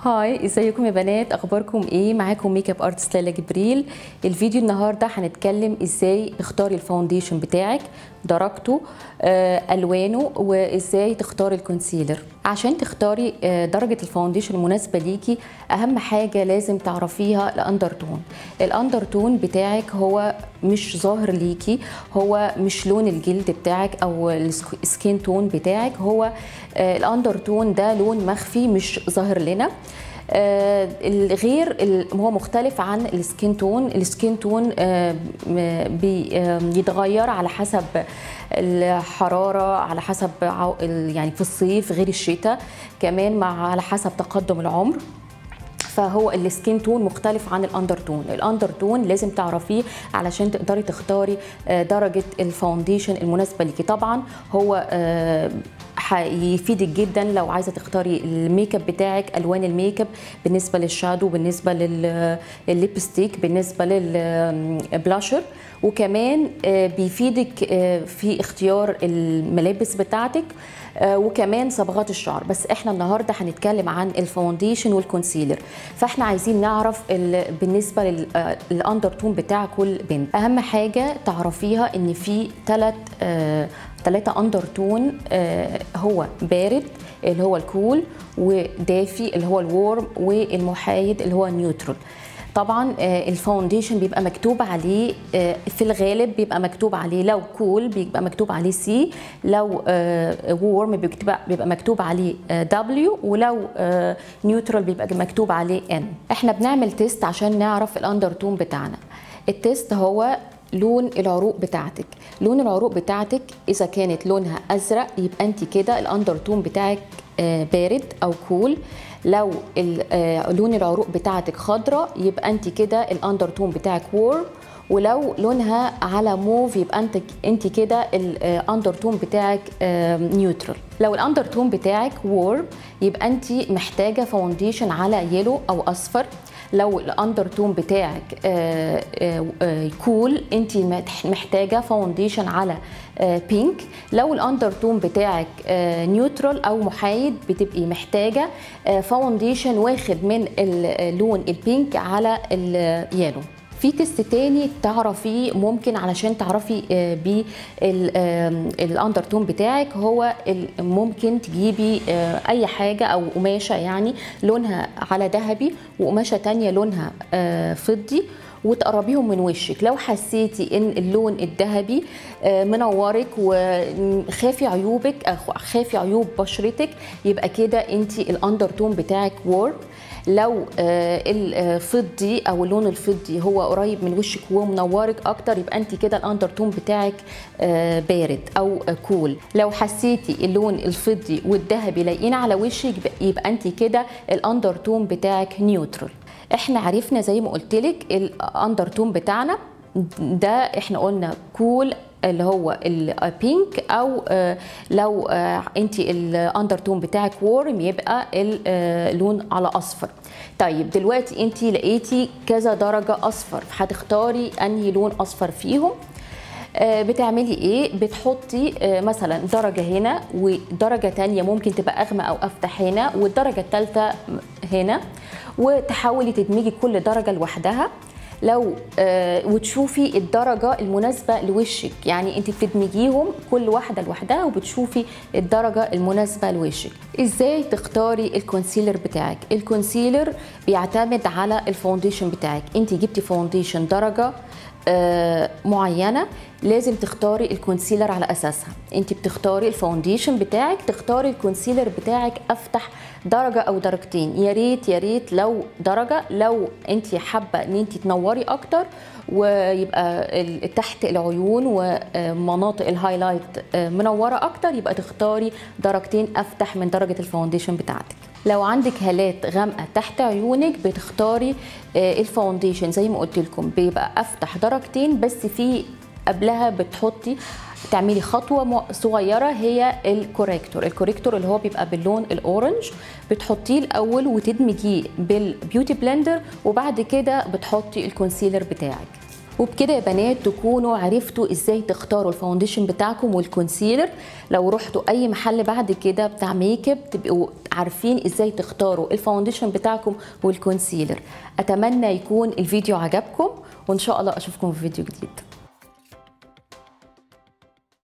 هاي ازيكم يا بنات اخباركم ايه معاكم ميك اب ارتست ليلى جبريل الفيديو النهارده هنتكلم ازاي تختاري الفاونديشن بتاعك درجته آه، الوانه وازاي تختاري الكونسيلر عشان تختاري آه، درجه الفاونديشن المناسبه ليكي اهم حاجه لازم تعرفيها الاندر تون الاندر تون بتاعك هو مش ظاهر ليكي هو مش لون الجلد بتاعك او السكين تون بتاعك هو آه، الاندر تون ده لون مخفي مش ظاهر لنا آه، الغير ال- هو مختلف عن السكين تون السكين تون آه، م- بيتغير على حسب الحرارة على حسب عو- ال- يعني في الصيف غير الشتاء كمان مع على حسب تقدم العمر فهو السكين تون مختلف عن الاندر تون الاندر تون لازم تعرفيه علشان تقدري تختاري آه، درجه الفاونديشن المناسبه ليكي طبعا هو آه، هيفيدك جدا لو عايزه تختاري الميك اب بتاعك الوان الميك اب بالنسبه للشادو بالنسبه لل- للليبستيك بالنسبه للبلاشر وكمان آه، بيفيدك آه، في اختيار الملابس بتاعتك آه، وكمان صبغات الشعر بس احنا النهارده هنتكلم عن الفاونديشن والكونسيلر فاحنا عايزين نعرف ال- بالنسبه للاندر تون بتاع كل بنت اهم حاجه تعرفيها ان في ثلاث ثلاثة اندر تون هو بارد اللي هو الكول ودافي اللي هو الورم والمحايد اللي هو النيوترال طبعا آه، الفاونديشن بيبقى مكتوب عليه آه، في الغالب بيبقى مكتوب عليه لو كول بيبقى مكتوب عليه سي لو وورم بيبقى بيبقى مكتوب عليه دبليو ولو نيوترال بيبقى مكتوب عليه ان احنا بنعمل تيست عشان نعرف الاندر تون بتاعنا التيست هو لون العروق بتاعتك لون العروق بتاعتك اذا كانت لونها ازرق يبقى انت كده الاندر تون بتاعك آه، بارد او كول لو ال- آه، لون العروق بتاعتك خضراء يبقى انت كده الاندر تون بتاعك وورم ولو لونها على موف يبقى انت انت كده الاندر تون بتاعك نيوترال لو الاندر تون بتاعك وورم يبقى انت محتاجه فاونديشن على يلو او اصفر لو الاندر تون بتاعك آه، آه، آه، كول انت مح- محتاجه فاونديشن على آه، بينك لو الاندر تون بتاعك آه، نيوترال او محايد بتبقي محتاجه آه، فاونديشن واخد من اللون البينك على اليالو في تيست تاني تعرفيه ممكن علشان تعرفي آه، بيه ال- آم، الاندر تون بتاعك هو ال- ممكن تجيبي آه، اي حاجه او قماشه يعني لونها على ذهبي وقماشه تانية لونها آه، فضي وتقربيهم من وشك لو حسيتي ان اللون الذهبي آه، منورك وخافي عيوبك أو خافي عيوب بشرتك يبقى كده انت الاندر تون بتاعك وورم لو آه، الفضي او اللون الفضي هو قريب من وشك ومنورك اكتر يبقى انت كده الاندر تون بتاعك آه، بارد او آه، كول لو حسيتي اللون الفضي والذهبي لايقين على وشك يبقى- يبقى انت كده الاندر تون بتاعك نيوترال احنا عرفنا زي ما قلت لك الاندر تون بتاعنا ده احنا قلنا كول اللي هو البينك او آه، لو انت الاندر تون بتاعك وورم يبقى اللون على اصفر طيب دلوقتي انت لقيتي كذا درجه اصفر هتختاري انهي لون اصفر فيهم آه، بتعملي ايه بتحطي آه، مثلا درجة هنا ودرجة تانية ممكن تبقى أغمق أو أفتح هنا والدرجة التالتة هنا وتحاولي تدمجي كل درجة لوحدها لو آه، وتشوفي الدرجة المناسبة لوشك يعني انت بتدمجيهم كل واحدة لوحدها وبتشوفي الدرجة المناسبة لوشك ازاي تختاري الكونسيلر بتاعك الكونسيلر بيعتمد على الفاونديشن بتاعك انت جبتي فاونديشن درجة آه، معينه لازم تختاري الكونسيلر على اساسها انت بتختاري الفاونديشن بتاعك تختاري الكونسيلر بتاعك افتح درجه او درجتين يا ريت يا ريت لو درجه لو انت حابه ان انت تنوري اكتر ويبقى ال- تحت العيون ومناطق الهايلايت آه، منوره اكتر يبقى تختاري درجتين افتح من درجه الفاونديشن بتاعتك لو عندك هالات غامقه تحت عيونك بتختاري آه، الفاونديشن زي ما قلت لكم بيبقى افتح درجتين بس في قبلها بتحطي تعملي خطوة مو- صغيرة هي الكوريكتور الكوريكتور اللي هو بيبقى باللون الأورنج بتحطيه الأول وتدمجيه بالبيوتي بلندر وبعد كده بتحطي الكونسيلر بتاعك وبكده يا بنات تكونوا عرفتوا ازاي تختاروا الفاونديشن بتاعكم والكونسيلر لو رحتوا اي محل بعد كده بتاع ميك اب تبقوا عارفين ازاي تختاروا الفاونديشن بتاعكم والكونسيلر اتمنى يكون الفيديو عجبكم وان شاء الله اشوفكم في فيديو جديد